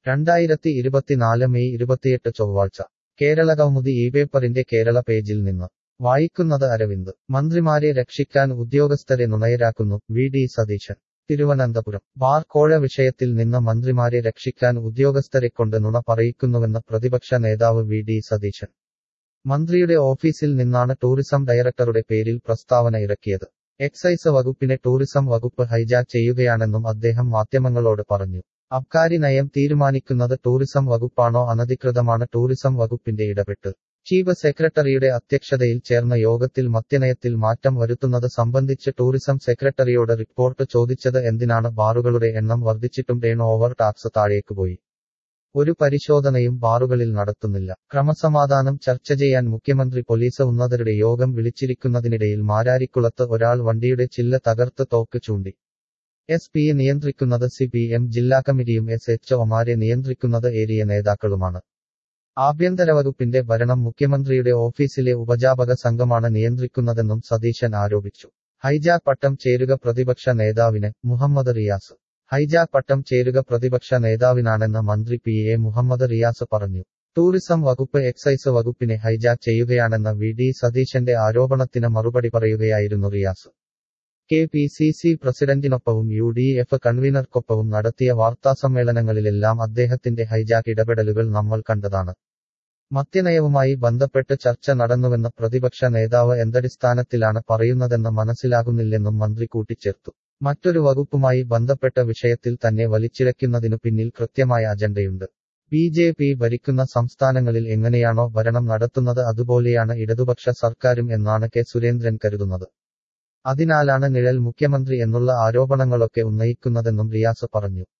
രണ്ടായിരത്തി ഇരുപത്തിനാല് മെയ് ഇരുപത്തിയെട്ട് ചൊവ്വാഴ്ച കേരള കൗമുദി ഈ പേപ്പറിന്റെ കേരള പേജിൽ നിന്ന് വായിക്കുന്നത് അരവിന്ദ് മന്ത്രിമാരെ രക്ഷിക്കാൻ ഉദ്യോഗസ്ഥരെ നുണയരാക്കുന്നു V D Satheesan Thiruvananthapuram bar കോഴ വിഷയത്തിൽ നിന്ന് മന്ത്രിമാരെ രക്ഷിക്കാൻ ഉദ്യോഗസ്ഥരെക്കൊണ്ട് നുണ പറയിക്കുന്നുവെന്ന് പ്രതിപക്ഷ നേതാവ് വി ഡി സതീശൻ മന്ത്രിയുടെ ഓഫീസിൽ നിന്നാണ് ടൂറിസം ഡയറക്ടറുടെ പേരിൽ പ്രസ്താവന ഇറക്കിയത് എക്സൈസ് വകുപ്പിനെ ടൂറിസം വകുപ്പ് ഹൈജാക്ക് ചെയ്യുകയാണെന്നും അദ്ദേഹം മാധ്യമങ്ങളോട് പറഞ്ഞു അബ്കാരി നയം തീരുമാനിക്കുന്നത് ടൂറിസം വകുപ്പാണോ അനധികൃതമാണ് ടൂറിസം വകുപ്പിന്റെ ഇടപെട്ട് ചീഫ് സെക്രട്ടറിയുടെ അധ്യക്ഷതയിൽ ചേർന്ന യോഗത്തിൽ മദ്യനയത്തിൽ മാറ്റം വരുത്തുന്നത് സംബന്ധിച്ച് ടൂറിസം സെക്രട്ടറിയോട് റിപ്പോർട്ട് ചോദിച്ചത് എന്തിനാണ് ബാറുകളുടെ എണ്ണം വർദ്ധിച്ചിട്ടും ടേൺ ഓവർ ടാക്സ് താഴേക്കുപോയി ഒരു പരിശോധനയും ബാറുകളിൽ നടത്തുന്നില്ല ക്രമസമാധാനം ചർച്ച ചെയ്യാൻ മുഖ്യമന്ത്രി പോലീസ് ഉന്നതരുടെ യോഗം വിളിച്ചിരിക്കുന്നതിനിടയിൽ മാരാരിക്കുളത്ത് ഒരാൾ വണ്ടിയുടെ ചില്ല തകർത്ത് തോക്ക് ചൂണ്ടി എസ് പിയെ നിയന്ത്രിക്കുന്നത് സി പി എം ജില്ലാ കമ്മിറ്റിയും എസ് എച്ച് ഒമാരെ നിയന്ത്രിക്കുന്നത് ഏരിയ നേതാക്കളുമാണ് ആഭ്യന്തര വകുപ്പിന്റെ ഭരണം മുഖ്യമന്ത്രിയുടെ ഓഫീസിലെ ഉപജാപക സംഘമാണ് നിയന്ത്രിക്കുന്നതെന്നും സതീശൻ ആരോപിച്ചു ഹൈജാക്ക് പട്ടം ചേരുക പ്രതിപക്ഷ നേതാവിന് മുഹമ്മദ് റിയാസ് ഹൈജാക്ക് പട്ടം ചേരുക പ്രതിപക്ഷ നേതാവിനാണെന്ന് മന്ത്രി പി എ മുഹമ്മദ് റിയാസ് പറഞ്ഞു ടൂറിസം വകുപ്പ് എക്സൈസ് വകുപ്പിനെ ഹൈജാക്ക് ചെയ്യുകയാണെന്ന വി ഡി സതീശന്റെ ആരോപണത്തിന് മറുപടി പറയുകയായിരുന്നു Riyas K P C C പ്രസിഡന്റിനൊപ്പവും യു ഡി എഫ് കൺവീനർക്കൊപ്പവും നടത്തിയ വാർത്താസമ്മേളനങ്ങളിലെല്ലാം അദ്ദേഹത്തിന്റെ ഹൈജാക്ക് ഇടപെടലുകൾ നമ്മൾ കണ്ടതാണ് മദ്യനയവുമായി ബന്ധപ്പെട്ട് ചർച്ച നടന്നുവെന്ന് പ്രതിപക്ഷ നേതാവ് എന്തടിസ്ഥാനത്തിലാണ് പറയുന്നതെന്ന് മനസ്സിലാകുന്നില്ലെന്നും മന്ത്രി കൂട്ടിച്ചേർത്തു മറ്റൊരു വകുപ്പുമായി ബന്ധപ്പെട്ട വിഷയത്തിൽ തന്നെ വലിച്ചിഴയ്ക്കുന്നതിനു പിന്നിൽ കൃത്യമായ അജണ്ടയുണ്ട് ബി ജെ പി ഭരിക്കുന്ന സംസ്ഥാനങ്ങളിൽ എങ്ങനെയാണോ ഭരണം നടത്തുന്നത് അതുപോലെയാണ് ഇടതുപക്ഷ സർക്കാരും എന്നാണ് കെ സുരേന്ദ്രൻ കരുതുന്നത് അതിനാലാണ് നിഴൽ മുഖ്യമന്ത്രി എന്നുള്ള ആരോപണങ്ങളൊക്കെ ഉന്നയിക്കുന്നതെന്നും റിയാസ് പറഞ്ഞു